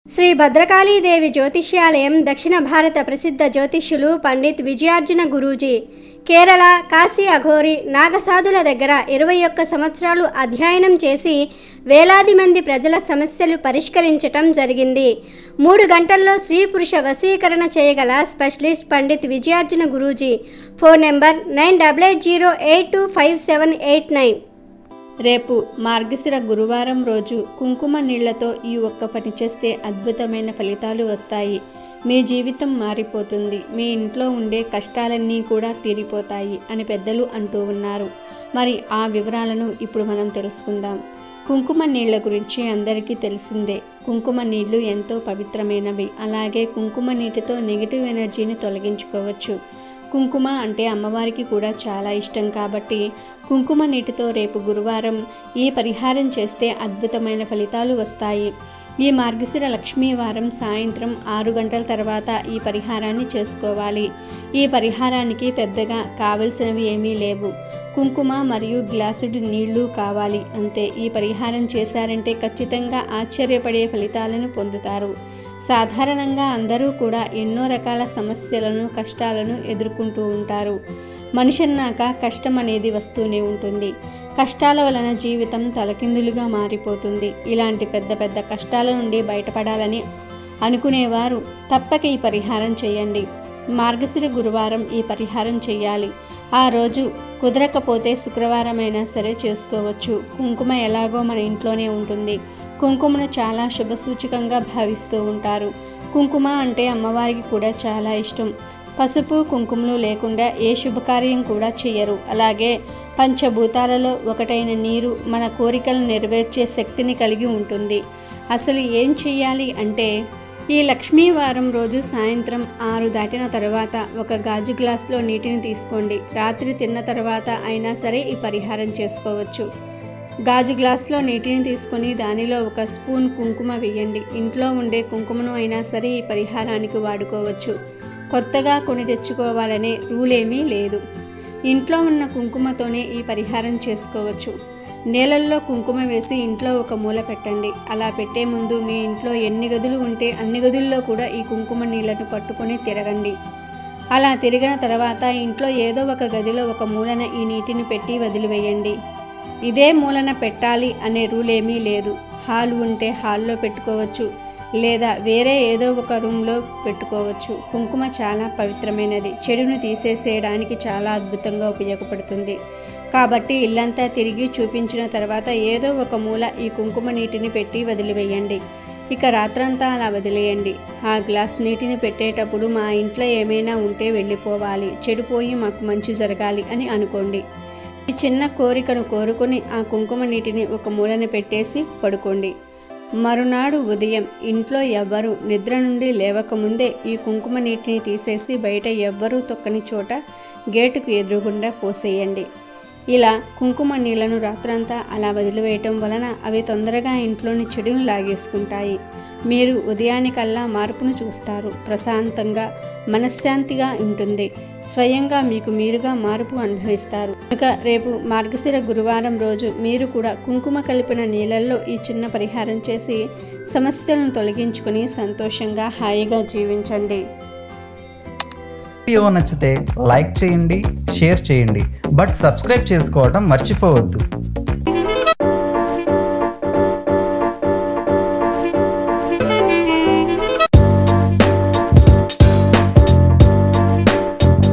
శ్రీ భద్రకాళీదేవి జ్యోతిష్యాలయం దక్షిణ భారత ప్రసిద్ధ జ్యోతిష్యులు పండిత్ విజయార్జున గురూజీ కేరళ కాశీ అఘోరి నాగసాధుల దగ్గర ఇరవై ఒక్క సంవత్సరాలు అధ్యయనం చేసి వేలాది మంది ప్రజల సమస్యలు పరిష్కరించటం జరిగింది మూడు గంటల్లో స్త్రీ పురుష వశీకరణ చేయగల specialist Pandit Vijayarjuna Guruji phone number nine double eight zero eight two five seven eight nine రేపు మార్గశిర గురువారం రోజు కుంకుమ నీళ్లతో ఈ ఒక్క పని చేస్తే అద్భుతమైన ఫలితాలు వస్తాయి మీ జీవితం మారిపోతుంది మీ ఇంట్లో ఉండే కష్టాలన్నీ కూడా తీరిపోతాయి అని పెద్దలు అంటూ ఉన్నారు మరి ఆ వివరాలను ఇప్పుడు మనం తెలుసుకుందాం కుంకుమ నీళ్ల గురించి అందరికీ తెలిసిందే కుంకుమ నీళ్లు ఎంతో పవిత్రమైనవి అలాగే కుంకుమ నీటితో నెగిటివ్ ఎనర్జీని తొలగించుకోవచ్చు కుంకుమ అంటే అమ్మవారికి కూడా చాలా ఇష్టం కాబట్టి కుంకుమ నీటితో రేపు గురువారం ఈ పరిహారం చేస్తే అద్భుతమైన ఫలితాలు వస్తాయి ఈ మార్గశిర లక్ష్మీ వారం సాయంత్రం ఆరు గంటల తర్వాత ఈ పరిహారాన్ని చేసుకోవాలి ఈ పరిహారానికి పెద్దగా కావలసినవి ఏమీ లేవు కుంకుమ మరియు గ్లాసుడు నీళ్లు కావాలి అంతే ఈ పరిహారం చేశారంటే ఖచ్చితంగా ఆశ్చర్యపడే ఫలితాలను పొందుతారు సాధారణంగా అందరూ కూడా ఎన్నో రకాల సమస్యలను కష్టాలను ఎదుర్కొంటూ ఉంటారు మనిషి అన్నాక కష్టం అనేది వస్తూనే ఉంటుంది కష్టాల వలన జీవితం తలకిందులుగా మారిపోతుంది ఇలాంటి పెద్ద పెద్ద కష్టాల నుండి బయటపడాలని అనుకునేవారు తప్పక ఈ పరిహారం చేయండి మార్గశిర గురువారం ఈ పరిహారం చేయాలి ఆ రోజు కుదరకపోతే శుక్రవారం అయినా సరే చేసుకోవచ్చు కుంకుమ ఎలాగో మన ఇంట్లోనే ఉంటుంది కుంకుమను చాలా శుభసూచకంగా భావిస్తూ ఉంటారు కుంకుమ అంటే అమ్మవారికి కూడా చాలా ఇష్టం పసుపు కుంకుమలు లేకుండా ఏ శుభకార్యం కూడా చేయరు అలాగే పంచభూతాలలో ఒకటైన నీరు మన కోరికలను నెరవేర్చే శక్తిని కలిగి ఉంటుంది అసలు ఏం చెయ్యాలి అంటే ఈ లక్ష్మీ వారం రోజు సాయంత్రం ఆరు దాటిన తర్వాత ఒక గాజు గ్లాసులో నీటిని తీసుకోండి రాత్రి తిన్న తర్వాత అయినా సరే ఈ పరిహారం చేసుకోవచ్చు గాజు గ్లాసులో నీటిని తీసుకొని దానిలో ఒక స్పూన్ కుంకుమ వేయండి ఇంట్లో ఉండే కుంకుమను అయినా సరే ఈ పరిహారానికి వాడుకోవచ్చు కొత్తగా కొని తెచ్చుకోవాలనే రూల్ ఏమీ లేదు ఇంట్లో ఉన్న కుంకుమతోనే ఈ పరిహారం చేసుకోవచ్చు నేలల్లో కుంకుమ వేసి ఇంట్లో ఒక మూల పెట్టండి అలా పెట్టే ముందు మీ ఇంట్లో ఎన్ని గదులు ఉంటే అన్ని గదుల్లో కూడా ఈ కుంకుమ నీళ్లను పట్టుకొని తిరగండి అలా తిరిగిన తర్వాత ఇంట్లో ఏదో ఒక గదిలో ఒక మూలన ఈ నీటిని పెట్టి వదిలివేయండి ఇదే మూలన పెట్టాలి అనే రూల్ ఏమీ లేదు హాల్ ఉంటే హాల్లో పెట్టుకోవచ్చు లేదా వేరే ఏదో ఒక రూమ్లో పెట్టుకోవచ్చు కుంకుమ చాలా పవిత్రమైనది చెడును తీసేసేయడానికి చాలా అద్భుతంగా ఉపయోగపడుతుంది కాబట్టి ఇల్లంతా తిరిగి చూపించిన తర్వాత ఏదో ఒక మూల ఈ కుంకుమ నీటిని పెట్టి వదిలివేయండి ఇక రాత్రంతా అలా వదిలేయండి ఆ గ్లాస్ నీటిని పెట్టేటప్పుడు మా ఇంట్లో ఏమైనా ఉంటే వెళ్ళిపోవాలి చెడిపోయి మాకు మంచి జరగాలి అని అనుకోండి ఈ చిన్న కోరికను కోరుకొని ఆ కుంకుమ నీటిని ఒక మూలన పెట్టేసి పడుకోండి మరునాడు ఉదయం ఇంట్లో ఎవ్వరూ నిద్ర నుండి లేవకముందే ఈ కుంకుమ నీటిని తీసేసి బయట ఎవ్వరూ తొక్కని చోట గేటుకు ఎదురుగుండా పోసేయండి ఇలా కుంకుమ నీళ్లను రాత్రంతా అలా వదిలివేయటం వలన అవి తొందరగా ఇంట్లోని చెడును లాగేసుకుంటాయి మీరు ఉదయానికల్లా మార్పును చూస్తారు ప్రశాంతంగా మనశ్శాంతిగా ఉంటుంది స్వయంగా మీకు మీరుగా మార్పు అనుభవిస్తారు కనుక రేపు మార్గశిర గురువారం రోజు మీరు కూడా కుంకుమ కలిపిన నీళ్ళల్లో ఈ చిన్న పరిహారం చేసి సమస్యలను తొలగించుకుని సంతోషంగా హాయిగా జీవించండి వీడియో నచ్చితే లైక్ చేయండి షేర్ చేయండి బట్ సబ్స్క్రైబ్ చేసుకోవడం మర్చిపోవద్దు